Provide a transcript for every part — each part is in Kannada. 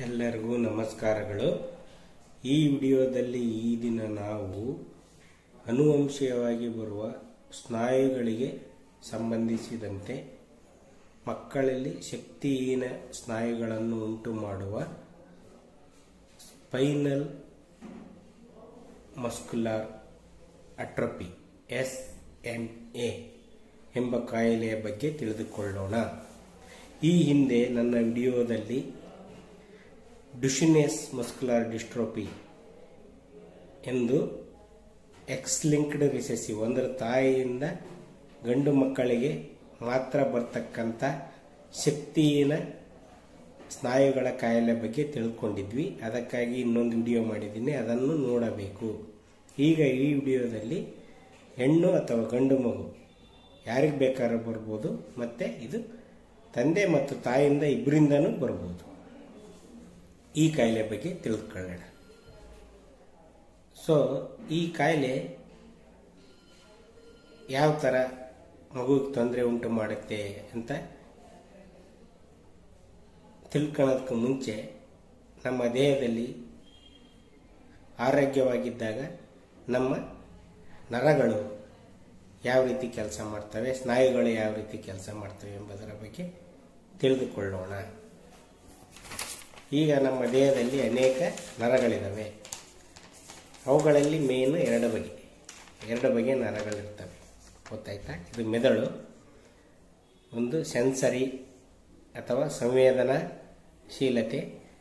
ಎಲ್ಲರಿಗೂ ನಮಸ್ಕಾರಗಳು ಈ ವಿಡಿಯೋದಲ್ಲಿ ಈ ದಿನ ನಾವು ಅನುವಂಶೀಯವಾಗಿ ಬರುವ ಸ್ನಾಯುಗಳಿಗೆ ಸಂಬಂಧಿಸಿದಂತೆ ಮಕ್ಕಳಲ್ಲಿ ಶಕ್ತಿಹೀನ ಸ್ನಾಯುಗಳನ್ನು ಉಂಟು ಮಾಡುವ spinal muscular atrophy S M A ಎಂಬ ಕಾಯಿಲೆಯ ಬಗ್ಗೆ ತಿಳಿದುಕೊಳ್ಳೋಣ ಈ ಹಿಂದೆ ನನ್ನ ವಿಡಿಯೋದಲ್ಲಿ ಡುಶಿನೆಸ್ ಮಸ್ಕ್ಯುಲಾರ್ ಡಿಸ್ಟ್ರೋಪಿ ಎಂದು ಎಕ್ಸ್ ಲಿಂಕ್ಡ್ ರಿಸೆಸಿವ್ ಅಂದರೆ ತಾಯಿಯಿಂದ ಗಂಡು ಮಕ್ಕಳಿಗೆ ಮಾತ್ರ ಬರ್ತಕ್ಕಂಥ ಶಕ್ತಿಹೀನ ಸ್ನಾಯುಗಳ ಕಾಯಿಲೆ ಬಗ್ಗೆ ತಿಳ್ಕೊಂಡಿದ್ವಿ ಅದಕ್ಕಾಗಿ ಇನ್ನೊಂದು ವಿಡಿಯೋ ಮಾಡಿದ್ದೀನಿ ಅದನ್ನು ನೋಡಬೇಕು ಈಗ ಈ ವಿಡಿಯೋದಲ್ಲಿ ಹೆಣ್ಣು ಅಥವಾ ಗಂಡು ಮಗು ಯಾರಿಗೆ ಬೇಕಾದ್ರೂ ಬರ್ಬೋದು ಮತ್ತು ಇದು ತಂದೆ ಮತ್ತು ತಾಯಿಯಿಂದ ಇಬ್ಬರಿಂದನೂ ಬರ್ಬೋದು ಈ ಕಾಯಿಲೆ ಬಗ್ಗೆ ತಿಳಿದುಕೊಳ್ಳೋಣ ಸೊ ಈ ಕಾಯಿಲೆ ಯಾವ ಥರ ಮಗುವಿಗೆ ತೊಂದರೆ ಉಂಟು ಮಾಡುತ್ತೆ ಅಂತ ತಿಳ್ಕೊಳ್ಳೋದಕ್ಕೆ ಮುಂಚೆ ನಮ್ಮ ದೇಹದಲ್ಲಿ ಆರೋಗ್ಯವಾಗಿದ್ದಾಗ ನಮ್ಮ ನರಗಳು ಯಾವ ರೀತಿ ಕೆಲಸ ಮಾಡ್ತವೆ ಸ್ನಾಯುಗಳು ಯಾವ ರೀತಿ ಕೆಲಸ ಮಾಡ್ತವೆ ಎಂಬುದರ ಬಗ್ಗೆ ತಿಳಿದುಕೊಳ್ಳೋಣ ಈಗ ನಮ್ಮ ದೇಹದಲ್ಲಿ ಅನೇಕ ನರಗಳಿದ್ದಾವೆ ಅವುಗಳಲ್ಲಿ ಮೇನು ಎರಡು ಬಗೆ ಎರಡು ಬಗೆ ನರಗಳಿರ್ತವೆ ಗೊತ್ತಾಯ್ತಾ ಇದು ಮೆದುಳು ಒಂದು ಸೆನ್ಸರಿ ಅಥವಾ ಸಂವೇದನಾಶೀಲತೆ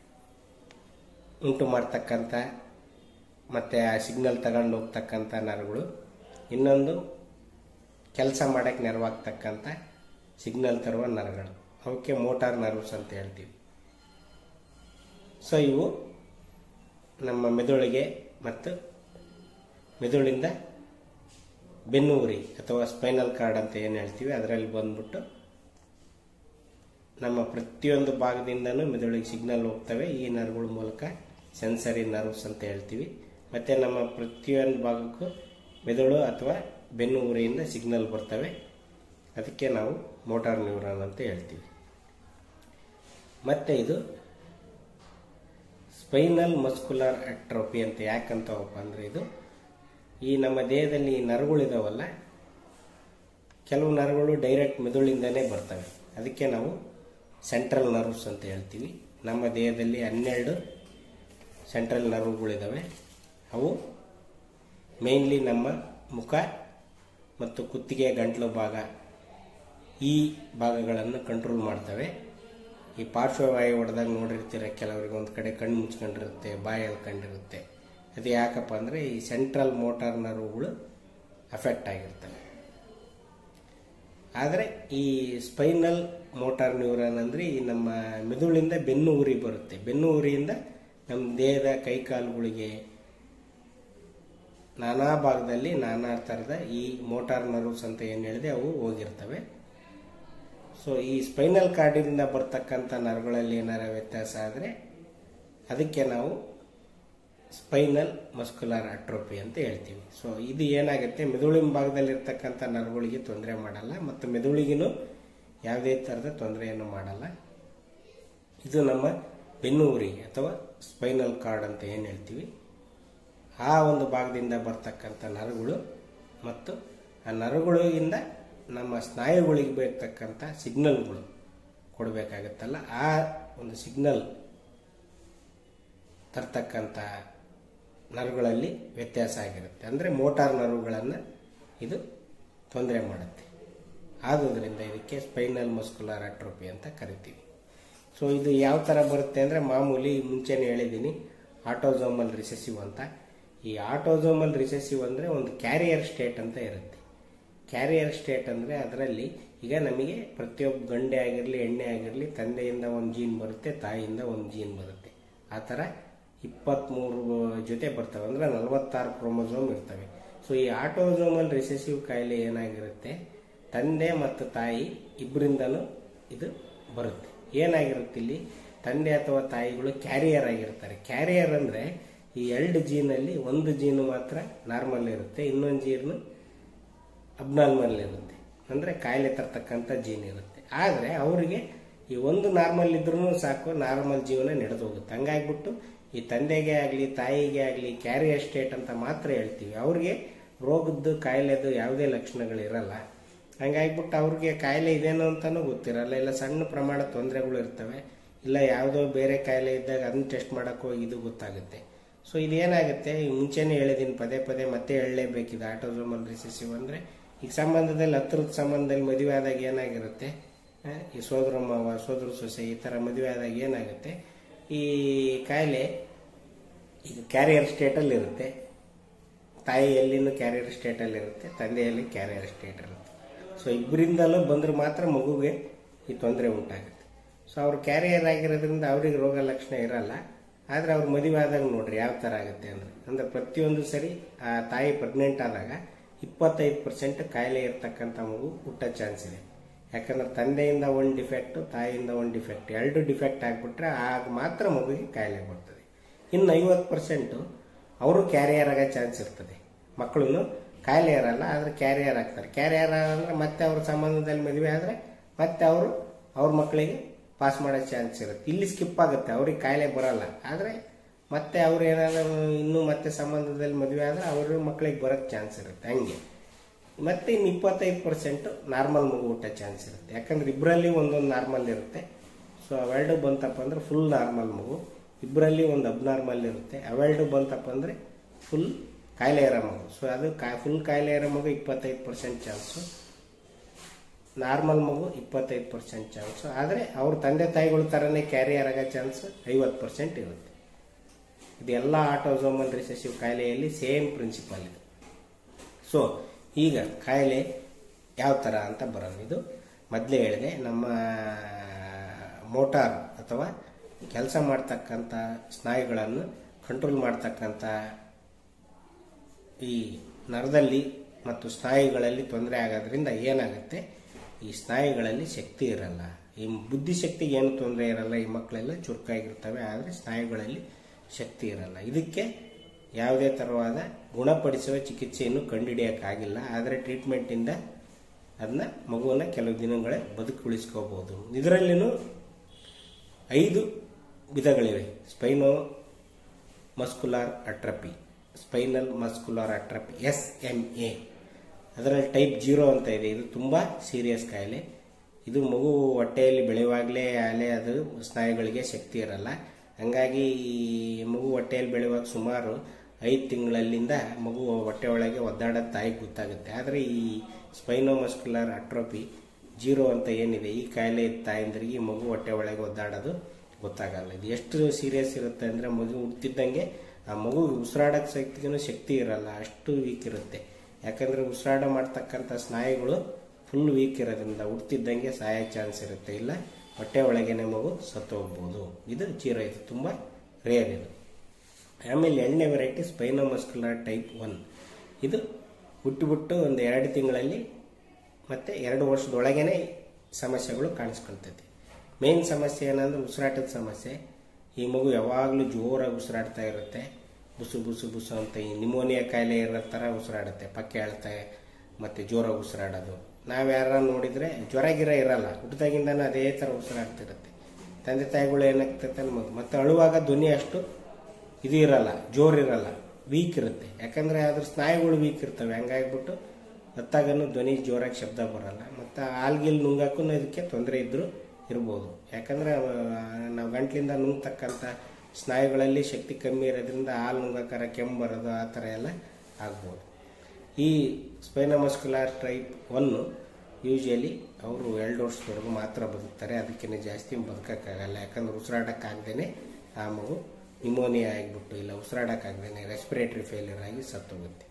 ಉಂಟು ಮಾಡ್ತಕ್ಕಂಥ ಮತ್ತು ಆ ಸಿಗ್ನಲ್ ತಗೊಂಡು ಹೋಗ್ತಕ್ಕಂಥ ನರಗಳು ಇನ್ನೊಂದು ಕೆಲಸ ಮಾಡೋಕ್ಕೆ ನೆರವಾಗ್ತಕ್ಕಂಥ ಸಿಗ್ನಲ್ ತರುವ ನರಗಳು ಅವಕ್ಕೆ ಮೋಟಾರ್ ನರ್ವ್ಸ್ ಅಂತ ಹೇಳ್ತೀವಿ ಸೊ ಇವು ನಮ್ಮ ಮೆದುಳಿಗೆ ಮತ್ತು ಮೆದುಳಿಂದ ಬೆನ್ನುಹುರಿ ಅಥವಾ ಸ್ಪೈನಲ್ ಕಾರ್ಡ್ ಅಂತ ಏನು ಹೇಳ್ತೀವಿ ಅದರಲ್ಲಿ ಬಂದ್ಬಿಟ್ಟು ನಮ್ಮ ಪ್ರತಿಯೊಂದು ಭಾಗದಿಂದನೂ ಮೆದುಳಿಗೆ ಸಿಗ್ನಲ್ ಹೋಗ್ತವೆ ಈ ನರ್ವ್ಗಳ ಮೂಲಕ ಸೆನ್ಸರಿ ನರ್ವ್ಸ್ ಅಂತ ಹೇಳ್ತೀವಿ ಮತ್ತು ನಮ್ಮ ಪ್ರತಿಯೊಂದು ಭಾಗಕ್ಕೂ ಮೆದುಳು ಅಥವಾ ಬೆನ್ನು ಉರಿಯಿಂದ ಸಿಗ್ನಲ್ ಬರ್ತವೆ ಅದಕ್ಕೆ ನಾವು ಮೋಟಾರ್ ನ್ಯೂರಾನ್ ಅಂತ ಹೇಳ್ತೀವಿ ಮತ್ತು ಇದು ಸ್ಪೈನಲ್ ಮಸ್ಕುಲರ್ ಅಟ್ರೋಪಿ ಅಂತ ಯಾಕಂತವಪ್ಪ ಅಂದರೆ ಇದು ಈ ನಮ್ಮ ದೇಹದಲ್ಲಿ ಈ ನರಗಳಿದಾವಲ್ಲ ಕೆಲವು ನರಗಳು ಡೈರೆಕ್ಟ್ ಮೆದುಳಿಂದನೇ ಬರ್ತವೆ ಅದಕ್ಕೆ ನಾವು ಸೆಂಟ್ರಲ್ ನರ್ವ್ಸ್ ಅಂತ ಹೇಳ್ತೀವಿ ನಮ್ಮ ದೇಹದಲ್ಲಿ ಹನ್ನೆರಡು ಸೆಂಟ್ರಲ್ ನರ್ವ್ಗಳಿದ್ದಾವೆ ಅವು ಮೇನ್ಲಿ ನಮ್ಮ ಮುಖ ಮತ್ತು ಕುತ್ತಿಗೆ ಗಂಟ್ಲು ಭಾಗ ಈ ಭಾಗಗಳನ್ನು ಕಂಟ್ರೋಲ್ ಮಾಡ್ತವೆ ಈ ಪಾರ್ಶ್ವವಾಯು ಹೊಡೆದಾಗ ನೋಡಿರ್ತೀರ ಕೆಲವರಿಗೆ ಒಂದು ಕಡೆ ಕಣ್ಣು ಮುಚ್ಕೊಂಡಿರುತ್ತೆ ಬಾಯಿ ಎಳ್ಕೊಂಡಿರುತ್ತೆ ಅದು ಯಾಕಪ್ಪ ಅಂದರೆ ಈ ಸೆಂಟ್ರಲ್ ಮೋಟಾರ್ ನರ್ವ್ಗಳು ಅಫೆಕ್ಟ್ ಆಗಿರ್ತವೆ ಆದರೆ ಈ ಸ್ಪೈನಲ್ ಮೋಟಾರ್ ನ್ಯೂರಾನ್ ಅಂದರೆ ಈ ನಮ್ಮ ಮೆದುಳಿಂದ ಬೆನ್ನು ಉರಿ ಬರುತ್ತೆ ಬೆನ್ನು ಉರಿಯಿಂದ ನಮ್ಮ ದೇಹದ ಕೈಕಾಲುಗಳಿಗೆ ನಾನಾ ಭಾಗದಲ್ಲಿ ನಾನಾ ಥರದ ಈ ಮೋಟಾರ್ ನರ್ವ್ಸ್ ಅಂತ ಏನು ಹೇಳಿದೆ ಅವು ಹೋಗಿರ್ತವೆ ಸೊ ಈ ಸ್ಪೈನಲ್ ಕಾರ್ಡಿನಿಂದ ಬರ್ತಕ್ಕಂಥ ನರಗಳಲ್ಲಿ ಏನಾರ ವ್ಯತ್ಯಾಸ ಆದರೆ ಅದಕ್ಕೆ ನಾವು ಸ್ಪೈನಲ್ ಮಸ್ಕ್ಯುಲರ್ ಅಟ್ರೋಪಿ ಅಂತ ಹೇಳ್ತೀವಿ ಸೊ ಇದು ಏನಾಗುತ್ತೆ ಮೆದುಳಿನ ಭಾಗದಲ್ಲಿರ್ತಕ್ಕಂಥ ನರಗಳಿಗೆ ತೊಂದರೆ ಮಾಡಲ್ಲ ಮತ್ತು ಮೆದುಳಿಗೂ ಯಾವುದೇ ಥರದ ತೊಂದರೆಯನ್ನು ಮಾಡಲ್ಲ ಇದು ನಮ್ಮ ಬೆನ್ನು ಉರಿ ಅಥವಾ ಸ್ಪೈನಲ್ ಕಾರ್ಡ್ ಅಂತ ಏನು ಹೇಳ್ತೀವಿ ಆ ಒಂದು ಭಾಗದಿಂದ ಬರ್ತಕ್ಕಂಥ ನರಗಳು ಮತ್ತು ಆ ನರಗಳಿಂದ ನಮ್ಮ ಸ್ನಾಯುಗಳಿಗೆ ಬೇಕತಕ್ಕಂಥ ಸಿಗ್ನಲ್ಗಳು ಕೊಡಬೇಕಾಗತ್ತಲ್ಲ ಆ ಒಂದು ಸಿಗ್ನಲ್ ತರ್ತಕ್ಕಂಥ ನರ್ವ್ಗಳಲ್ಲಿ ವ್ಯತ್ಯಾಸ ಆಗಿರುತ್ತೆ ಅಂದರೆ ಮೋಟಾರ್ ನರ್ವ್ಗಳನ್ನು ಇದು ತೊಂದರೆ ಮಾಡುತ್ತೆ ಆದುದರಿಂದ ಇದಕ್ಕೆ ಸ್ಪೈನಲ್ ಮಸ್ಕುಲರ್ ಅಟ್ರೋಪಿ ಅಂತ ಕರಿತೀವಿ ಸೊ ಇದು ಯಾವ ಥರ ಬರುತ್ತೆ ಅಂದರೆ ಮಾಮೂಲಿ ಮುಂಚೆನೇ ಹೇಳಿದ್ದೀನಿ ಆಟೋಸೋಮಲ್ ರಿಸೆಸಿವ್ ಅಂತ ಈ ಆಟೋಸೋಮಲ್ ರಿಸೆಸಿವ್ ಅಂದರೆ ಒಂದು ಕ್ಯಾರಿಯರ್ ಸ್ಟೇಟ್ ಅಂತ ಇರುತ್ತೆ ಕ್ಯಾರಿಯರ್ ಸ್ಟೇಟ್ ಅಂದರೆ ಅದರಲ್ಲಿ ಈಗ ನಮಗೆ ಪ್ರತಿಯೊಬ್ಬ ಗಂಡೆ ಆಗಿರಲಿ ಎಣ್ಣೆ ಆಗಿರಲಿ ತಂದೆಯಿಂದ ಒಂದು ಜೀನ್ ಬರುತ್ತೆ ತಾಯಿಯಿಂದ ಒಂದು ಜೀನ್ ಬರುತ್ತೆ ಆ ಥರ ಇಪ್ಪತ್ತ್ಮೂರು ಜೊತೆ ಬರ್ತವೆ ಅಂದರೆ ನಲವತ್ತಾರು ಕ್ರೋಮೋಸೋಮ್ ಇರ್ತವೆ ಸೊ ಈ ಆಟೋಸೋಮಲ್ ರಿಸೆಸಿವ್ ಕಾಯಿಲೆ ಏನಾಗಿರುತ್ತೆ ತಂದೆ ಮತ್ತು ತಾಯಿ ಇಬ್ಬರಿಂದನೂ ಇದು ಬರುತ್ತೆ ಏನಾಗಿರುತ್ತೆ ಇಲ್ಲಿ ತಂದೆ ಅಥವಾ ತಾಯಿಗಳು ಕ್ಯಾರಿಯರ್ ಆಗಿರ್ತಾರೆ ಕ್ಯಾರಿಯರ್ ಅಂದರೆ ಈ ಎರಡು ಜೀನಲ್ಲಿ ಒಂದು ಜೀನು ಮಾತ್ರ ನಾರ್ಮಲ್ ಇರುತ್ತೆ ಇನ್ನೊಂದು ಜೀನು ಅಬ್ನಾರ್ಮಲ್ ಇರುತ್ತೆ ಅಂದರೆ ಕಾಯಿಲೆ ತರ್ತಕ್ಕಂಥ ಜೀನ್ ಇರುತ್ತೆ ಆದರೆ ಅವರಿಗೆ ಈ ಒಂದು ನಾರ್ಮಲ್ ಇದ್ರೂ ಸಾಕು ನಾರ್ಮಲ್ ಜೀವನ ನಡೆದು ಹೋಗುತ್ತೆ ಹಂಗಾಗ್ಬಿಟ್ಟು ಈ ತಂದೆಗೆ ಆಗಲಿ ತಾಯಿಗೆ ಆಗಲಿ ಕ್ಯಾರಿಯರ್ ಸ್ಟೇಟ್ ಅಂತ ಮಾತ್ರ ಹೇಳ್ತೀವಿ ಅವ್ರಿಗೆ ರೋಗದ್ದು ಕಾಯಿಲೆದು ಯಾವುದೇ ಲಕ್ಷಣಗಳು ಇರಲ್ಲ ಹಂಗಾಗ್ಬಿಟ್ಟು ಅವ್ರಿಗೆ ಕಾಯಿಲೆ ಇದೇನೋ ಅಂತಾನೂ ಗೊತ್ತಿರಲ್ಲ ಇಲ್ಲ ಸಣ್ಣ ಪ್ರಮಾಣ ತೊಂದರೆಗಳು ಇರ್ತವೆ ಇಲ್ಲ ಯಾವುದೋ ಬೇರೆ ಕಾಯಿಲೆ ಇದ್ದಾಗ ಅದನ್ನ ಟೆಸ್ಟ್ ಮಾಡಕ್ಕೆ ಹೋಗಿ ಇದು ಗೊತ್ತಾಗುತ್ತೆ ಸೊ ಇದೇನಾಗುತ್ತೆ ಈ ಮುಂಚೆನೇ ಹೇಳಿದ್ದೀನಿ ಪದೇ ಪದೇ ಮತ್ತೆ ಹೇಳಲೇಬೇಕಿದೆ ಆಟೋಸೋಮಲ್ ರಿಸೆಸಿವ್ ಅಂದರೆ ಈಗ ಸಂಬಂಧದಲ್ಲಿ ಹತ್ರದ ಸಂಬಂಧದಲ್ಲಿ ಮದುವೆ ಆದಾಗ ಏನಾಗಿರುತ್ತೆ ಆ, ಈ ಸೋದರ ಮಾವ ಸೋದರ ಸೊಸೆ ಈ ಥರ ಮದುವೆ ಆದಾಗ ಏನಾಗುತ್ತೆ ಈ ಕಾಯಿಲೆ ಈಗ ಕ್ಯಾರಿಯರ್ ಸ್ಟೇಟಲ್ಲಿ ಇರುತ್ತೆ ತಾಯಿಯಲ್ಲಿನೂ ಕ್ಯಾರಿಯರ್ ಸ್ಟೇಟಲ್ಲಿ ಇರುತ್ತೆ ತಂದೆಯಲ್ಲಿ ಕ್ಯಾರಿಯರ್ ಸ್ಟೇಟ್ ಇರುತ್ತೆ ಸೊ ಇಬ್ಬರಿಂದಲೂ ಬಂದ್ರೆ ಮಾತ್ರ ಮಗುಗೆ ಈ ತೊಂದರೆ ಉಂಟಾಗುತ್ತೆ ಸೊ ಅವ್ರು ಕ್ಯಾರಿಯರ್ ಆಗಿರೋದ್ರಿಂದ ಅವ್ರಿಗೆ ರೋಗ ಲಕ್ಷಣ ಇರಲ್ಲ ಆದರೆ ಅವ್ರು ಮದುವೆ ಆದಾಗ ನೋಡ್ರಿ ಯಾವ ಥರ ಆಗುತ್ತೆ ಅಂದ್ರೆ ಅಂದ್ರೆ ಪ್ರತಿಯೊಂದು ಸರಿ ಆ ತಾಯಿ ಪ್ರೆಗ್ನೆಂಟ್ ಆದಾಗ ಇಪ್ಪತ್ತೈದು ಪರ್ಸೆಂಟ್ ಕಾಯಿಲೆ ಇರ್ತಕ್ಕಂಥ ಮಗು ಹುಟ್ಟೋ ಚಾನ್ಸ್ ಇದೆ ಯಾಕಂದ್ರೆ ತಂದೆಯಿಂದ ಒಂದು ಡಿಫೆಕ್ಟ್ ತಾಯಿಯಿಂದ ಒಂದು ಡಿಫೆಕ್ಟ್ ಎರಡು ಡಿಫೆಕ್ಟ್ ಆಗಿಬಿಟ್ರೆ ಆಗ ಮಾತ್ರ ಮಗುವಿಗೆ ಕಾಯಿಲೆ ಬರ್ತದೆ ಇನ್ನು ಐವತ್ತು ಪರ್ಸೆಂಟು ಅವರು ಕ್ಯಾರಿಯರ್ ಆಗೋ ಚಾನ್ಸ್ ಇರ್ತದೆ ಮಕ್ಕಳು ಕಾಯಿಲೆ ಇರಲ್ಲ ಆದರೆ ಕ್ಯಾರಿಯರ್ ಆಗ್ತಾರೆ ಕ್ಯಾರಿಯರ್ ಅಂದರೆ ಮತ್ತೆ ಅವ್ರ ಸಂಬಂಧದಲ್ಲಿ ಮದುವೆ ಆದರೆ ಮತ್ತೆ ಅವರು ಅವ್ರ ಮಕ್ಕಳಿಗೆ ಪಾಸ್ ಮಾಡೋ ಚಾನ್ಸ್ ಇರುತ್ತೆ ಇಲ್ಲಿ ಸ್ಕಿಪ್ ಆಗುತ್ತೆ ಅವ್ರಿಗೆ ಕಾಯಿಲೆ ಬರಲ್ಲ ಆದರೆ ಮತ್ತೆ ಅವ್ರು ಏನಾದರೂ ಇನ್ನೂ ಮತ್ತೆ ಸಂಬಂಧದಲ್ಲಿ ಮದುವೆ ಆದರೆ ಅವ್ರ ಮಕ್ಕಳಿಗೆ ಬರೋಕ್ಕೆ ಚಾನ್ಸ್ ಇರುತ್ತೆ ಹಂಗೆ ಮತ್ತೆ ಇನ್ನು ಇಪ್ಪತ್ತೈದು ಪರ್ಸೆಂಟ್ ನಾರ್ಮಲ್ ಮಗು ಹುಟ್ಟೋ ಚಾನ್ಸ್ ಇರುತ್ತೆ ಯಾಕಂದ್ರೆ ಇಬ್ಬರಲ್ಲಿ ಒಂದೊಂದು ನಾರ್ಮಲ್ ಇರುತ್ತೆ ಸೊ ಅವೆರಡು ಬಂತಪ್ಪ ಅಂದ್ರೆ ಫುಲ್ ನಾರ್ಮಲ್ ಮಗು ಇಬ್ಬರಲ್ಲಿ ಒಂದು ಅಬ್ನಾರ್ಮಲ್ ಇರುತ್ತೆ ಅವೆರಡು ಬಂತಪ್ಪ ಅಂದರೆ ಫುಲ್ ಕಾಯಿಲೆ ಇರೋ ಮಗು ಸೊ ಅದು ಕಾ ಫುಲ್ ಕಾಯಿಲೆ ಇರೋ ಮಗು ಇಪ್ಪತ್ತೈದು ಪರ್ಸೆಂಟ್ ಚಾನ್ಸು ನಾರ್ಮಲ್ ಮಗು ಇಪ್ಪತ್ತೈದು ಪರ್ಸೆಂಟ್ ಚಾನ್ಸು ಆದರೆ ಅವ್ರ ತಂದೆ ತಾಯಿಗಳ ಥರನೇ ಕ್ಯಾರಿಯರ್ ಆಗೋ ಚಾನ್ಸ್ ಐವತ್ತು ಪರ್ಸೆಂಟ್ ಇರುತ್ತೆ ಇದೆಲ್ಲ ಆಟೋಸೋಮಲ್ ರಿಸೆಸಿವ್ ಕಾಯಿಲೆಯಲ್ಲಿ ಸೇಮ್ ಪ್ರಿನ್ಸಿಪಲ್ ಇದೆ ಸೊ ಈಗ ಕಾಯಿಲೆ ಯಾವ ಥರ ಅಂತ ಬರೋದು ಇದು ಮೊದಲೇ ಹೇಳಿದೆ ನಮ್ಮ ಮೋಟಾರ್ ಅಥವಾ ಕೆಲಸ ಮಾಡ್ತಕ್ಕಂಥ ಸ್ನಾಯುಗಳನ್ನು ಕಂಟ್ರೋಲ್ ಮಾಡ್ತಕ್ಕಂಥ ಈ ನರದಲ್ಲಿ ಮತ್ತು ಸ್ನಾಯುಗಳಲ್ಲಿ ತೊಂದರೆ ಆಗೋದ್ರಿಂದ ಏನಾಗುತ್ತೆ ಈ ಸ್ನಾಯುಗಳಲ್ಲಿ ಶಕ್ತಿ ಇರಲ್ಲ ಈ ಬುದ್ಧಿಶಕ್ತಿಗೆ ಏನು ತೊಂದರೆ ಇರಲ್ಲ ಈ ಮಕ್ಕಳೆಲ್ಲ ಚುರುಕಾಗಿರ್ತವೆ ಆದರೆ ಸ್ನಾಯುಗಳಲ್ಲಿ ಶಕ್ತಿ ಇರಲ್ಲ ಇದಕ್ಕೆ ಯಾವುದೇ ಥರವಾದ ಗುಣಪಡಿಸುವ ಚಿಕಿತ್ಸೆಯನ್ನು ಕಂಡುಹಿಡಿಯೋಕ್ಕಾಗಿಲ್ಲ ಆದರೆ ಟ್ರೀಟ್ಮೆಂಟಿಂದ ಅದನ್ನ ಮಗುವನ್ನ ಕೆಲವು ದಿನಗಳೇ ಬದುಕುಳಿಸ್ಕೋಬಹುದು ಇದರಲ್ಲಿನೂ ಐದು ವಿಧಗಳಿವೆ spino muscular atrophy spinal muscular atrophy S M A ಅದರಲ್ಲಿ ಟೈಪ್ ಜೀರೋ ಅಂತ ಇದೆ ಇದು ತುಂಬ ಸೀರಿಯಸ್ ಕಾಯಿಲೆ ಇದು ಮಗು ಹೊಟ್ಟೆಯಲ್ಲಿ ಬೆಳೆಯುವಾಗಲೇ ಅಲೆ ಅದು ಸ್ನಾಯುಗಳಿಗೆ ಶಕ್ತಿ ಇರಲ್ಲ ಹಂಗಾಗಿ ಈ ಮಗು ಹೊಟ್ಟೆಯಲ್ಲಿ ಬೆಳೆಯುವಾಗ ಸುಮಾರು ಐದು ತಿಂಗಳಲ್ಲಿಂದ ಮಗು ಹೊಟ್ಟೆ ಒಳಗೆ ಒದ್ದಾಡೋದು ತಾಯಿಗೆ ಗೊತ್ತಾಗುತ್ತೆ ಆದರೆ ಈ ಸ್ಪೈನೋಮಸ್ಕ್ಯುಲರ್ ಅಟ್ರೋಪಿ ಜೀರೋ ಅಂತ ಏನಿದೆ ಈ ಕಾಯಿಲೆ ತಾಯಂದ್ರಿಗೆ ಈ ಮಗು ಹೊಟ್ಟೆ ಒಳಗೆ ಒದ್ದಾಡೋದು ಗೊತ್ತಾಗಲ್ಲ ಇದು ಎಷ್ಟು ಸೀರಿಯಸ್ ಇರುತ್ತೆ ಅಂದರೆ ಮಗು ಹುಟ್ಟಿದ್ದಂಗೆ ಆ ಮಗು ಉಸಿರಾಡೋಕ್ಕೆ ಶಕ್ತಿಗೂ ಶಕ್ತಿ ಇರಲ್ಲ ಅಷ್ಟು ವೀಕ್ ಇರುತ್ತೆ ಯಾಕಂದರೆ ಉಸಿರಾಟ ಮಾಡ್ತಕ್ಕಂಥ ಸ್ನಾಯುಗಳು ಫುಲ್ ವೀಕ್ ಇರೋದ್ರಿಂದ ಹುಟ್ಟಿದ್ದಂಗೆ ಸಾಯೋ ಚಾನ್ಸ್ ಇರುತ್ತೆ ಇಲ್ಲ ಹೊಟ್ಟೆ ಒಳಗೇನೆ ಮಗು ಸತ್ತು ಹೋಗ್ಬೋದು ಇದು ಜೀರೋ ಇದು ತುಂಬ ರೇರ್ ಇದು ಆಮೇಲೆ ಎರಡನೇ ವೆರೈಟಿ ಸ್ಪೈನೋಮಸ್ಕ್ಯುಲರ್ ಟೈಪ್ ಒನ್ ಇದು ಹುಟ್ಟುಬಿಟ್ಟು ಒಂದು ಎರಡು ತಿಂಗಳಲ್ಲಿ ಮತ್ತು ಎರಡು ವರ್ಷದೊಳಗೇನೆ ಸಮಸ್ಯೆಗಳು ಕಾಣಿಸ್ಕೊಳ್ತೈತೆ ಮೇನ್ ಸಮಸ್ಯೆ ಏನಂದ್ರೆ ಉಸಿರಾಟದ ಸಮಸ್ಯೆ ಈ ಮಗು ಯಾವಾಗಲೂ ಜೋರಾಗಿ ಉಸಿರಾಡ್ತಾ ಇರುತ್ತೆ ಬುಸು ಬುಸು ಬುಸು ಅಂತ ಈ ನಿಮೋನಿಯಾ ಕಾಯಿಲೆ ಇರೋ ಥರ ಉಸಿರಾಡುತ್ತೆ ಪಕ್ಕೆ ಹೇಳ್ತಾ ಮತ್ತು ಜೋರಾಗಿ ಉಸಿರಾಡೋದು ನಾವು ಯಾರ ನೋಡಿದರೆ ಜ್ವರ ಗಿರ ಇರಲ್ಲ ಹುಟ್ಟಿದಾಗಿಂದನೂ ಅದೇ ಥರ ಉಸಿರಾಡ್ತಿರುತ್ತೆ ತಂದೆ ತಾಯಿಗಳು ಏನಾಗ್ತೈತೆ ಅನ್ನೋದು ಮತ್ತು ಅಳುವಾಗ ಧ್ವನಿ ಅಷ್ಟು ಇದು ಇರಲ್ಲ ಜೋರು ಇರಲ್ಲ ವೀಕ್ ಇರುತ್ತೆ ಯಾಕಂದರೆ ಅದ್ರ ಸ್ನಾಯುಗಳು ವೀಕ್ ಇರ್ತವೆ ಹಂಗಾಗ್ಬಿಟ್ಟು ಹೊತ್ತಾಗನು ಧ್ವನಿ ಜೋರಾಗಿ ಶಬ್ದ ಬರಲ್ಲ ಮತ್ತು ಆಲ್ಗಿಲ್ ನುಂಗಕ್ಕೂ ಇದಕ್ಕೆ ತೊಂದರೆ ಇದ್ದರೂ ಇರ್ಬೋದು ಯಾಕಂದರೆ ನಾವು ಗಂಟ್ಲಿಂದ ನುಂಗ್ತಕ್ಕಂಥ ಸ್ನಾಯುಗಳಲ್ಲಿ ಶಕ್ತಿ ಕಮ್ಮಿ ಇರೋದ್ರಿಂದ ಹಾಲು ನುಂಗಕ್ಕಾರ ಕೆಮ್ಮು ಬರೋದು ಆ ಥರ ಎಲ್ಲ ಆಗ್ಬೋದು ಈ ಸ್ಪೈನಮಸ್ಕ್ಯುಲಾರ್ ಟೈಪ್ ಒನ್ನು ಯೂಶಲಿ ಅವರು ಎರಡು ವರ್ಷದವರೆಗೂ ಮಾತ್ರ ಬದುಕ್ತಾರೆ ಅದಕ್ಕಿಂತ ಜಾಸ್ತಿ ಬದುಕೋಕ್ಕಾಗಲ್ಲ ಯಾಕಂದ್ರೆ ಉಸಿರಾಟಕ್ಕಾಗ್ದೇ ಆ ಮಗು ನಿಮೋನಿಯಾ ಆಗಿಬಿಟ್ಟು ಇಲ್ಲ ಉಸಿರಾಡೋಕ್ಕಾಗ್ದೇ ರೆಸ್ಪಿರೇಟರಿ ಫೇಲ್ಯೂರ್ ಆಗಿ ಸತ್ತೋಗುತ್ತೆ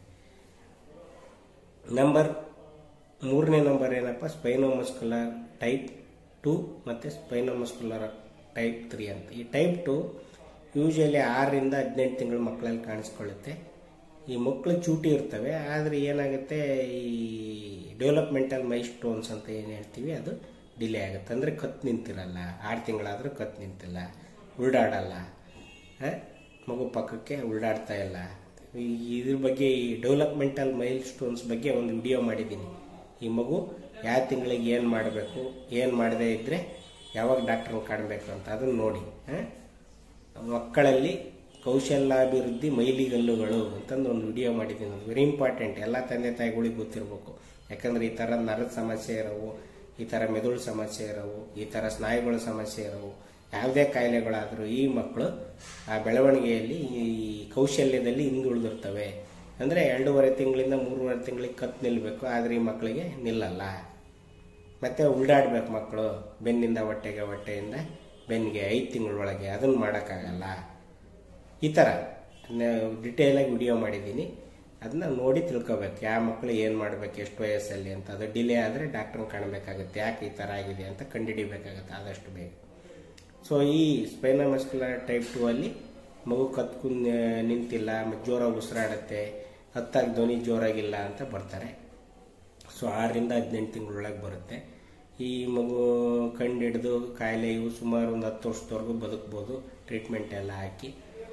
ನಂಬರ್ ಮೂರನೇ ನಂಬರ್ ಏನಪ್ಪ ಸ್ಪೈನೋಮಸ್ಕ್ಯುಲರ್ ಟೈಪ್ ಟು ಮತ್ತು ಸ್ಪೈನೋಮಸ್ಕ್ಯುಲರ್ ಟೈಪ್ ತ್ರೀ ಅಂತ ಈ ಟೈಪ್ ಟು ಯೂಶಲಿ ಆರರಿಂದ ಹದಿನೆಂಟು ತಿಂಗಳು ಮಕ್ಕಳಲ್ಲಿ ಕಾಣಿಸ್ಕೊಳ್ಳುತ್ತೆ ಈ ಮಕ್ಕಳು ಚೂಟಿ ಇರ್ತವೆ ಆದರೆ ಏನಾಗುತ್ತೆ ಈ ಡೆವಲಪ್ಮೆಂಟಲ್ ಮೈ ಸ್ಟೋನ್ಸ್ ಅಂತ ಏನು ಹೇಳ್ತೀವಿ ಅದು ಡಿಲೇ ಆಗುತ್ತೆ ಅಂದರೆ ಕತ್ ನಿಂತಿರಲ್ಲ ಆರು ತಿಂಗಳಾದರೂ ಕತ್ ನಿಂತಿಲ್ಲ ಉಳ್ಳಾಡಲ್ಲ ಆ, ಮಗು ಪಕ್ಕಕ್ಕೆ ಉಳ್ಳಾಡ್ತಾ ಇಲ್ಲ ಈ ಇದ್ರ ಬಗ್ಗೆ ಈ ಡೆವಲಪ್ಮೆಂಟಲ್ ಮೈಲ್ ಸ್ಟೋನ್ಸ್ ಬಗ್ಗೆ ಒಂದು ವಿಡಿಯೋ ಮಾಡಿದ್ದೀನಿ ಈ ಮಗು ಯಾವ ತಿಂಗಳಿಗೆ ಏನು ಮಾಡಬೇಕು ಏನು ಮಾಡದೇ ಇದ್ದರೆ ಯಾವಾಗ ಡಾಕ್ಟ್ರನ್ನ ಕಾಣಬೇಕು ಅಂತ ಅದನ್ನು ನೋಡಿ ಆ? ಮಕ್ಕಳಲ್ಲಿ ಕೌಶಲ್ಯಾಭಿವೃದ್ಧಿ ಮೈಲಿಗಲ್ಲುಗಳು ಅಂತಂದು ಒಂದು ವಿಡಿಯೋ ಮಾಡಿದ್ದೀನಿ ಅದು ವೆರಿ ಇಂಪಾರ್ಟೆಂಟ್ ಎಲ್ಲ ತಂದೆ ತಾಯಿಗಳಿಗೆ ಗೊತ್ತಿರಬೇಕು ಯಾಕಂದ್ರೆ ಈ ಥರ ನರದ ಸಮಸ್ಯೆ ಇರೋವು ಈ ಥರ ಮೆದುಳು ಸಮಸ್ಯೆ ಇರೋವು ಈ ಥರ ಸ್ನಾಯುಗಳ ಸಮಸ್ಯೆ ಇರೋವು ಯಾವುದೇ ಕಾಯಿಲೆಗಳಾದರೂ ಈ ಮಕ್ಕಳು ಆ ಬೆಳವಣಿಗೆಯಲ್ಲಿ ಈ ಕೌಶಲ್ಯದಲ್ಲಿ ಹಿಂದುಳಿದಿರ್ತವೆ ಅಂದರೆ ಎರಡೂವರೆ ತಿಂಗಳಿಂದ ಮೂರುವರೆ ತಿಂಗಳಿಗೆ ಕತ್ತು ನಿಲ್ಲಬೇಕು ಆದರೆ ಈ ಮಕ್ಕಳಿಗೆ ನಿಲ್ಲಲ್ಲ ಮತ್ತೆ ಉಲ್ಡಾಡ್ಬೇಕು ಮಕ್ಕಳು ಬೆನ್ನಿಂದ ಹೊಟ್ಟೆಗೆ ಹೊಟ್ಟೆಯಿಂದ ಬೆನ್ನಿಗೆ ಐದು ತಿಂಗಳೊಳಗೆ ಅದನ್ನು ಮಾಡೋಕ್ಕಾಗಲ್ಲ ಈ ಥರ ಡಿಟೇಲಾಗಿ ವಿಡಿಯೋ ಮಾಡಿದ್ದೀನಿ ಅದನ್ನ ನೋಡಿ ತಿಳ್ಕೊಬೇಕು ಯಾವ ಮಕ್ಕಳು ಏನು ಮಾಡಬೇಕು ಎಷ್ಟು ವಯಸ್ಸಲ್ಲಿ ಅಂತ ಅದು ಡಿಲೇ ಆದರೆ ಡಾಕ್ಟ್ರನ್ನ ಕಾಣಬೇಕಾಗುತ್ತೆ ಯಾಕೆ ಈ ಥರ ಆಗಿದೆ ಅಂತ ಕಂಡುಹಿಡಿಬೇಕಾಗುತ್ತೆ ಆದಷ್ಟು ಬೇಗ ಸೊ ಈ ಸ್ಪೈನಲ್ ಮಸ್ಕ್ಯುಲರ್ ಟೈಪ್ ಟೂ ಅಲ್ಲಿ ಮಗು ಕತ್ಕು ನಿಂತಿಲ್ಲ ಮತ್ತು ಜೋರಾಗಿ ಉಸಿರಾಡುತ್ತೆ ಹತ್ತಾಗಿ ಧ್ವನಿ ಜೋರಾಗಿಲ್ಲ ಅಂತ ಬರ್ತಾರೆ ಸೊ ಆರರಿಂದ ಹದಿನೆಂಟು ತಿಂಗಳೊಳಗೆ ಬರುತ್ತೆ ಈ ಮಗು ಕಂಡು ಹಿಡಿದು ಕಾಯಿಲೆ ಇವು ಸುಮಾರು ಒಂದು ಹತ್ತು ವರ್ಷದವರೆಗೂ ಬದುಕ್ಬೋದು ಟ್ರೀಟ್ಮೆಂಟ್ ಎಲ್ಲ ಹಾಕಿ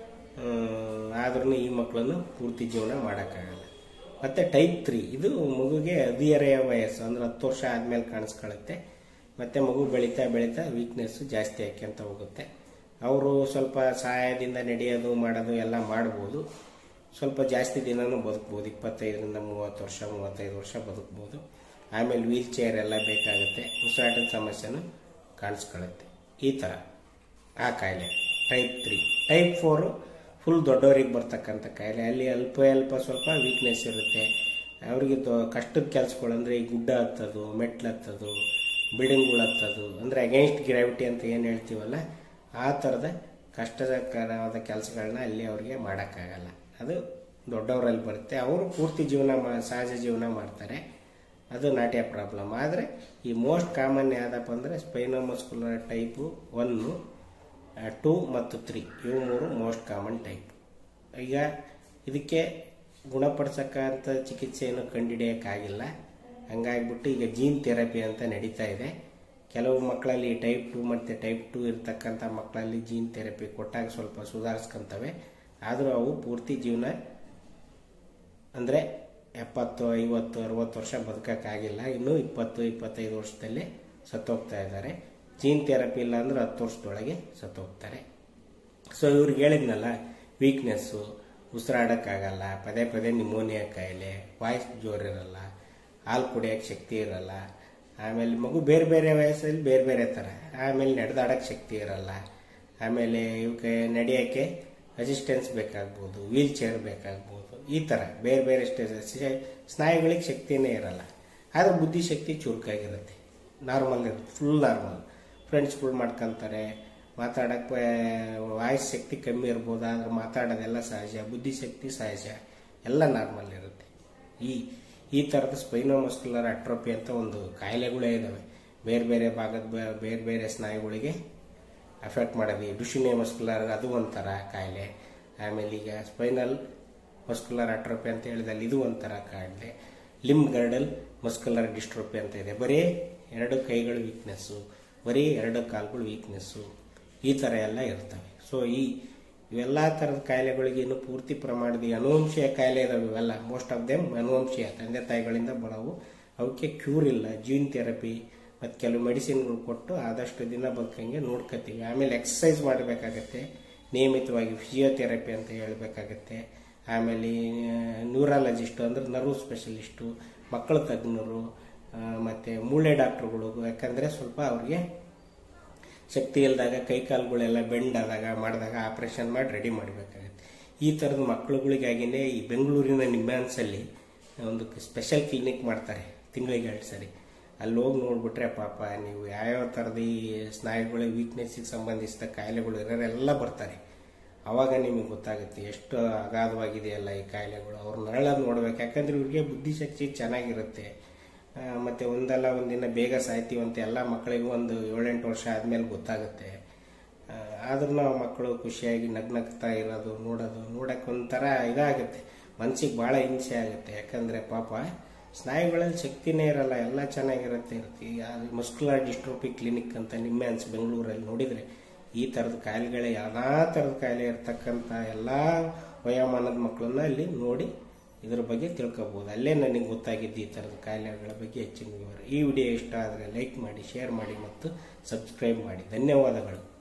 ಆದ್ರೂ ಈ ಮಕ್ಕಳನ್ನು ಪೂರ್ತಿ ಜೀವನ ಮಾಡೋಕ್ಕಾಗಲ್ಲ ಮತ್ತು ಟೈಪ್ ತ್ರೀ ಇದು ಮಗುಗೆ ಹದಿಹರೆಯ ವಯಸ್ಸು ಅಂದ್ರೆ ಹತ್ತು ವರ್ಷ ಆದಮೇಲೆ ಕಾಣಿಸ್ಕೊಳ್ಳುತ್ತೆ ಮತ್ತು ಮಗು ಬೆಳೀತಾ ಬೆಳೀತಾ ವೀಕ್ನೆಸ್ಸು ಜಾಸ್ತಿ ಆಕ್ಯಂತ ಹೋಗುತ್ತೆ ಅವರು ಸ್ವಲ್ಪ ಸಹಾಯದಿಂದ ನಡೆಯೋದು ಮಾಡೋದು ಎಲ್ಲ ಮಾಡ್ಬೋದು ಸ್ವಲ್ಪ ಜಾಸ್ತಿ ದಿನನೂ ಬದುಕ್ಬೋದು ಇಪ್ಪತ್ತೈದರಿಂದ ಮೂವತ್ತು ವರ್ಷ ಮೂವತ್ತೈದು ವರ್ಷ ಬದುಕ್ಬೋದು ಆಮೇಲೆ ವೀಲ್ ಚೇರ್ ಎಲ್ಲ ಬೇಕಾಗುತ್ತೆ ಉಸಿರಾಟದ ಸಮಸ್ಯೆನೂ ಕಾಣಿಸ್ಕೊಳ್ಳುತ್ತೆ ಈ ಥರ ಆ ಕಾಯಿಲೆ type three type four full ದೊಡ್ಡವರಿಗೆ ಬರ್ತಕ್ಕಂಥ ಕಾಯಿಲೆ ಅಲ್ಲಿ ಅಲ್ಪ ಅಲ್ಪ ಸ್ವಲ್ಪ ವೀಕ್ನೆಸ್ ಇರುತ್ತೆ ಅವರಿಗೆ ಕಷ್ಟದ ಕೆಲಸಗಳು ಅಂದರೆ ಈ ಗುಡ್ಡ ಹತ್ತೋದು ಮೆಟ್ಲು ಹತ್ತೋದು ಬಿಲ್ಡಿಂಗ್ಗಳು ಹತ್ತೋದು ಅಂದರೆ ಅಗೇನ್ಸ್ಟ್ ಗ್ರಾವಿಟಿ ಅಂತ ಏನು ಹೇಳ್ತೀವಲ್ಲ ಆ ಥರದ ಕಷ್ಟಕರವಾದ ಕೆಲಸಗಳನ್ನ ಅಲ್ಲಿ ಅವರಿಗೆ ಮಾಡೋಕ್ಕಾಗಲ್ಲ ಅದು ದೊಡ್ಡವರಲ್ಲಿ ಬರುತ್ತೆ ಅವರು ಪೂರ್ತಿ ಜೀವನ ಮಾ ಸಹಜ ಜೀವನ ಮಾಡ್ತಾರೆ ಅದು ನಾಟ್ಯ ಪ್ರಾಬ್ಲಮ್ ಆದರೆ ಈ ಮೋಸ್ಟ್ ಕಾಮನ್ ಯಾವುದಪ್ಪ ಅಂದರೆ ಸ್ಪೈನೋಮಸ್ಕುಲರ್ ಟೈಪು ಒನ್ನು ಟೂ ಮತ್ತು ತ್ರೀ ಇವು ಮೂರು ಮೋಸ್ಟ್ ಕಾಮನ್ ಟೈಪ್ ಈಗ ಇದಕ್ಕೆ ಗುಣಪಡಿಸಕ್ಕಂಥ ಚಿಕಿತ್ಸೆಯನ್ನು ಕಂಡುಹಿಡಿಯೋಕ್ಕಾಗಿಲ್ಲ ಹಂಗಾಗ್ಬಿಟ್ಟು ಈಗ ಜೀನ್ ಥೆರಪಿ ಅಂತ ನಡೀತಾ ಇದೆ ಕೆಲವು ಮಕ್ಕಳಲ್ಲಿ ಟೈಪ್ ಟು ಮತ್ತು ಟೈಪ್ ಟು ಇರ್ತಕ್ಕಂಥ ಮಕ್ಕಳಲ್ಲಿ ಜೀನ್ ಥೆರಪಿ ಕೊಟ್ಟಾಗ ಸ್ವಲ್ಪ ಸುಧಾರಿಸ್ಕೊಂತವೆ ಆದರೂ ಅವು ಪೂರ್ತಿ ಜೀವನ ಅಂದರೆ ಎಪ್ಪತ್ತು ಐವತ್ತು ಅರವತ್ತು ವರ್ಷ ಬದುಕೋಕ್ಕಾಗಿಲ್ಲ ಇನ್ನೂ ಇಪ್ಪತ್ತು ಇಪ್ಪತ್ತೈದು ವರ್ಷದಲ್ಲಿ ಸತ್ತೋಗ್ತಾ ಇದ್ದಾರೆ ಜೀನ್ ಥೆರಪಿ ಇಲ್ಲ ಅಂದ್ರೆ ಹತ್ತು ವರ್ಷದೊಳಗೆ ಸತ್ತೋಗ್ತಾರೆ ಸೊ ಇವ್ರಿಗೆ ಹೇಳಿದ್ನಲ್ಲ ವೀಕ್ನೆಸ್ಸು ಉಸಿರಾಡೋಕ್ಕಾಗಲ್ಲ ಪದೇ ಪದೇ ನಿಮೋನಿಯಾ ಕಾಯಿಲೆ ವಾಯ್ಸ್ ಜೋರಿರಲ್ಲ ಹಾಲು ಕುಡಿಯೋಕ್ಕೆ ಶಕ್ತಿ ಇರಲ್ಲ ಆಮೇಲೆ ಮಗು ಬೇರೆ ಬೇರೆ ವಯಸ್ಸಲ್ಲಿ ಬೇರೆ ಬೇರೆ ಥರ ಆಮೇಲೆ ನಡೆದಾಡೋಕ್ಕೆ ಶಕ್ತಿ ಇರಲ್ಲ ಆಮೇಲೆ ಇವಕ್ಕೆ ನಡೆಯೋಕ್ಕೆ ಅಸಿಸ್ಟೆನ್ಸ್ ಬೇಕಾಗ್ಬೋದು ವೀಲ್ ಚೇರ್ ಬೇಕಾಗ್ಬೋದು ಈ ಥರ ಬೇರೆ ಬೇರೆ ಸ್ಟೇಜಸ್ ಸ್ನಾಯುಗಳಿಗೆ ಶಕ್ತಿನೇ ಇರಲ್ಲ ಆದರೆ ಬುದ್ಧಿಶಕ್ತಿ ಚುರುಕಾಗಿರುತ್ತೆ ನಾರ್ಮಲ್ ಇರುತ್ತೆ ಫುಲ್ ನಾರ್ಮಲ್ ಫ್ರೆಂಡ್ಸ್ಗಳು ಮಾಡ್ಕೊತಾರೆ ಮಾತಾಡೋಕ್ಕೆ ವಾಯ್ಸ್ ಶಕ್ತಿ ಕಮ್ಮಿ ಇರ್ಬೋದು ಆದರೆ ಮಾತಾಡೋದೆಲ್ಲ ಸಹಜ ಬುದ್ಧಿಶಕ್ತಿ ಸಹಜ ಎಲ್ಲ ನಾರ್ಮಲ್ ಇರುತ್ತೆ ಈ ಈ ಥರದ ಸ್ಪೈನೋಮಸ್ಕ್ಯುಲರ್ ಅಟ್ರೋಪಿ ಅಂತ ಒಂದು ಕಾಯಿಲೆಗಳೇ ಇದ್ದಾವೆ ಬೇರೆ ಬೇರೆ ಭಾಗದ ಬೇ- ಬೇರೆ ಬೇರೆ ಸ್ನಾಯುಗಳಿಗೆ ಅಫೆಕ್ಟ್ ಮಾಡೋದು ಈ ಡುಶಿನೇ ಮಸ್ಕ್ಯುಲರ್ ಅದು ಒಂಥರ ಕಾಯಿಲೆ ಆಮೇಲೆ ಈಗ ಸ್ಪೈನಲ್ ಮಸ್ಕ್ಯುಲರ್ ಅಟ್ರೋಪಿ ಅಂತ ಹೇಳಿದಲ್ಲಿ ಇದು ಒಂಥರ ಕಾಯಿಲೆ ಲಿಮ್ ಗರ್ಡಲ್ ಮಸ್ಕ್ಯುಲರ್ ಡಿಸ್ಟ್ರೋಪಿ ಅಂತ ಇದೆ ಬರೀ ಎರಡು ಕೈಗಳು ವೀಕ್ನೆಸ್ಸು ಬರೀ ಎರಡು ಕಾಲುಗಳು ವೀಕ್ನೆಸ್ಸು ಈ ಥರ ಎಲ್ಲ ಇರ್ತವೆ ಸೊ ಈ ಇವೆಲ್ಲ ಥರದ ಕಾಯಿಲೆಗಳಿಗೆ ಇನ್ನು ಪೂರ್ತಿ ಪ್ರಮಾಣದ ಈ ಅನುವಂಶೀಯ ಕಾಯಿಲೆ ಇದಾವೆ ಇವೆಲ್ಲ ಮೋಸ್ಟ್ ಆಫ್ ದೆಮ್ ಅನುವಂಶೀಯ ತಂದೆ ತಾಯಿಗಳಿಂದ ಬರೋವು ಅವಕ್ಕೆ ಕ್ಯೂರ್ ಇಲ್ಲ ಜೀನ್ ಥೆರಪಿ ಮತ್ತು ಕೆಲವು ಮೆಡಿಸಿನ್ಗಳು ಕೊಟ್ಟು ಆದಷ್ಟು ದಿನ ಬದುಕಂಗೆ ನೋಡ್ಕೊತೀವಿ ಆಮೇಲೆ ಎಕ್ಸಸೈಸ್ ಮಾಡಬೇಕಾಗತ್ತೆ ನಿಯಮಿತವಾಗಿ ಫಿಸಿಯೋಥೆರಪಿ ಅಂತ ಹೇಳಬೇಕಾಗತ್ತೆ ಆಮೇಲೆ ನ್ಯೂರಾಲಜಿಸ್ಟು ಅಂದ್ರೆ ನರ್ವ್ ಸ್ಪೆಷಲಿಸ್ಟು ಮಕ್ಕಳ ತಜ್ಞರು ಆ, ಮತ್ತೆ ಮೂಳೆ ಡಾಕ್ಟ್ರುಗಳು ಯಾಕಂದರೆ ಸ್ವಲ್ಪ ಅವ್ರಿಗೆ ಶಕ್ತಿ ಇಲ್ದಾಗ ಕೈ ಕಾಲುಗಳೆಲ್ಲ ಬೆಂಡ್ ಆದಾಗ ಮಾಡಿದಾಗ ಆಪರೇಷನ್ ಮಾಡಿ ರೆಡಿ ಮಾಡಬೇಕಾಗತ್ತೆ ಈ ಥರದ ಮಕ್ಕಳುಗಳಿಗಾಗಿನೇ ಈ ಬೆಂಗಳೂರಿನ ನಿಮ್ಯಾನ್ಸಲ್ಲಿ ಒಂದು ಸ್ಪೆಷಲ್ ಕ್ಲಿನಿಕ್ ಮಾಡ್ತಾರೆ ತಿಂಗಳಿಗೆ ಎರಡು ಸರಿ ಅಲ್ಲಿ ಹೋಗಿ ನೋಡ್ಬಿಟ್ರೆ ಪಾಪ ನೀವು ಯಾವ್ಯಾವ ಥರದ ಈ ಸ್ನಾಯುಗಳ ವೀಕ್ನೆಸ್ಸಿಗೆ ಸಂಬಂಧಿಸಿದ ಕಾಯಿಲೆಗಳು ಇರೋರೆಲ್ಲ ಬರ್ತಾರೆ ಅವಾಗ ನಿಮಗೆ ಗೊತ್ತಾಗುತ್ತೆ ಎಷ್ಟು ಅಗಾಧವಾಗಿದೆಯಲ್ಲ ಈ ಕಾಯಿಲೆಗಳು ಅವ್ರ ನರಳನ್ನು ನೋಡ್ಬೇಕು ಯಾಕಂದ್ರೆ ಇವ್ರಿಗೆ ಬುದ್ಧಿಶಕ್ತಿ ಚೆನ್ನಾಗಿರುತ್ತೆ ಆ, ಮತ್ತೆ ಒಂದಲ್ಲ ಒಂದಿನ ಬೇಗ ಸಾಯ್ತೀವಂತ ಎಲ್ಲ ಮಕ್ಕಳಿಗೂ ಒಂದು ಏಳೆಂಟು ವರ್ಷ ಆದಮೇಲೆ ಗೊತ್ತಾಗುತ್ತೆ ಆದ್ರೂ ನಾವು ಮಕ್ಕಳು ಖುಷಿಯಾಗಿ ನಗ್ನಗ್ತಾ ಇರೋದು ನೋಡೋದು ನೋಡಕ್ಕೆ ಒಂಥರ ಇದಾಗುತ್ತೆ ಮನ್ಸಿಗೆ ಭಾಳ ಹಿಂಸೆ ಆಗುತ್ತೆ ಯಾಕಂದರೆ ಪಾಪ ಸ್ನಾಯುಗಳಲ್ಲಿ ಶಕ್ತಿನೇ ಇರಲ್ಲ ಎಲ್ಲ ಚೆನ್ನಾಗಿರುತ್ತೆ ಈಗ ಮಸ್ಕ್ಯುಲರ್ ಡಿಸ್ಟ್ರೋಪಿ ಕ್ಲಿನಿಕ್ ಅಂತ ನಿಮ್ಮೆನ್ಸ್ ಬೆಂಗಳೂರಲ್ಲಿ ನೋಡಿದರೆ ಈ ಥರದ ಕಾಯಿಲೆಗಳೇ ಎಲ್ಲ ಥರದ ಕಾಯಿಲೆ ಇರ್ತಕ್ಕಂಥ ಎಲ್ಲ ವಯೋಮಾನದ ಮಕ್ಕಳನ್ನ ಅಲ್ಲಿ ನೋಡಿ ಇದರ ಬಗ್ಗೆ ತಿಳ್ಕೊಬೋದು ಅಲ್ಲೇ ನನಗೆ ಗೊತ್ತಾಗಿದ್ದು ಈ ಥರದ ಕಾಯಿಲೆಗಳ ಬಗ್ಗೆ ಹೆಚ್ಚಿನ ವಿವರ ಈ ವಿಡಿಯೋ ಇಷ್ಟ ಆದರೆ ಲೈಕ್ ಮಾಡಿ ಶೇರ್ ಮಾಡಿ ಮತ್ತು ಸಬ್ಸ್ಕ್ರೈಬ್ ಮಾಡಿ ಧನ್ಯವಾದಗಳು